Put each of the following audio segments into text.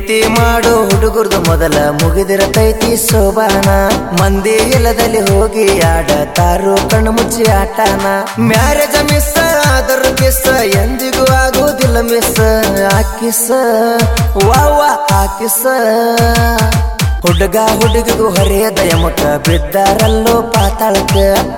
ಪ್ರೀತಿ ಮಾಡೋ ಹುಡುಗರ್ದು ಮೊದಲ ಮುಗಿದಿರತೈತಿ ಸೋಬಾನ ಮಂದಿ ಇಲ್ಲದಲ್ಲಿ ಹೋಗಿ ಆಡತಾರು ಕಣ್ಣು ಮುಚ್ಚಿ ಆಟಾನ ಮ್ಯಾರೇಜ ಮಿಸ್ ಆದರೂ ಕಿಸ್ ಎಂದಿಗೂ ಆಗೋದಿಲ್ಲ ಮಿಸ್ ಆಕಿಸ ವಾವ ಆಕಿಸ ಹುಡುಗ ಹುಡುಗಿಗೂ ಹರಿಯ ದಯಮುಖ ಬಿದ್ದಾರಲ್ಲೋ ಪಾತಾಳಕ್ಕ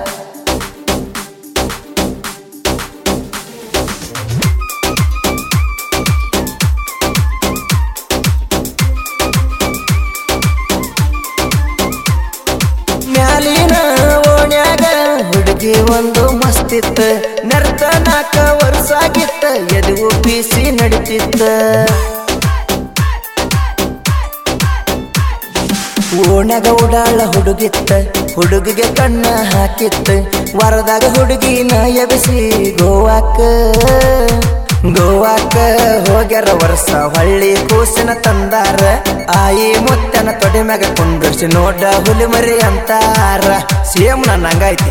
ಮ್ಯಾಲಿನ ಓಣ್ಯಾಗ ಹುಡುಗಿ ಒಂದು ಮಸ್ತಿತ್ತ ನರ್ತ ನಾಕ ವರ್ಷ ಆಗಿತ್ತ ಎದುವು ಬೀಸಿ ನಡಿತಿತ್ತ ಓಣ್ಯಾಗ ಉಡಾಳ ಹುಡುಗಿತ್ತ ಹುಡುಗಿಗೆ ಕಣ್ಣ ಹಾಕಿತ್ತ ವರದಾಗ ಹುಡುಗಿನ ಎಬಿಸಿ ಗೋವಾಕ ಗೋವಾಕ ಹೋಗ್ಯಾರ ವರ್ಷ ಹೊಳ್ಳಿ ಕೂಸಿನ ತಂದಾರ ಆಯಿ ಮುತ್ತನ ತೊಡೆ ಮ್ಯಾಗ ಕುಂದರ್ಸಿ ನೋಡ ಹುಲಿ ಮರಿ ಅಂತಾರ ಸೇಮ್ ನನ್ನ ಹಂಗೈತಿ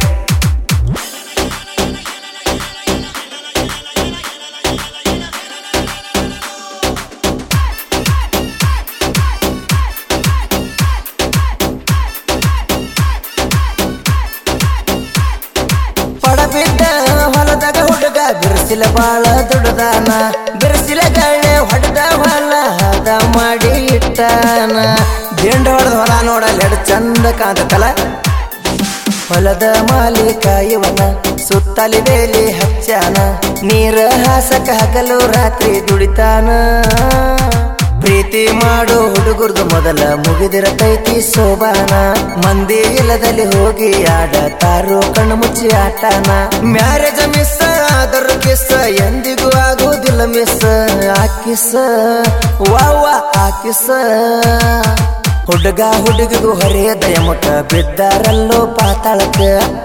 ಪಡಬಿದ್ದ ಹೊಲದಾಗ ಹುಡುಗ ಬಿರ್ಸಿಲ ಬಾಳ ದುಡ್ದಾನ ಬಿರ್ಸಿಲ ಗಳ್ಳೆ ಹೊಡೆದ ಹೊಲ ಹದ ಮಾಡಿ ಇಟ್ಟಾನ ದಿಂಡ ಹೊಡೆದ ಹೊಲ ನೋಡಲ್ಲ ಎಡ್ ಚಂದ ಕಾಂತತಲ ಹೊಲದ ಮಾಲೀಕ ಇವನ ಸುತ್ತಲಿ ಬೇಲಿ ಹಚ್ಚಾನ ನೀರ ಹಾಸಕ ಹಗಲು ರಾತ್ರಿ ದುಡಿತಾನ ಪ್ರೀತಿ ಮಾಡೋ ಹುಡುಗರ್ದು ಮೊದಲ ಮುಗಿದಿರತೈತಿ ಸೋಬಾನ ಮಂದಿ ಇಲ್ಲದಲ್ಲಿ ಹೋಗಿ ಆಡತಾರೋ ಕಣ್ಣು ಮುಚ್ಚಿ ಆಟಾನ ಮ್ಯಾರೇಜ ಮಿಸ್ ಆದರೂ ಕಿಸ್ ಎಂದಿಗೂ ಆಗೋದಿಲ್ಲ ಮಿಸ್ ಆಕಿಸ ವಾವ ಆಕಿಸ ಹುಡುಗ ಹುಡುಗಿಗೂ ಹರಿಯ ದಯಮುಖ ಬಿದ್ದಾರಲ್ಲೋ ಪಾತಾಳಕ್ಕ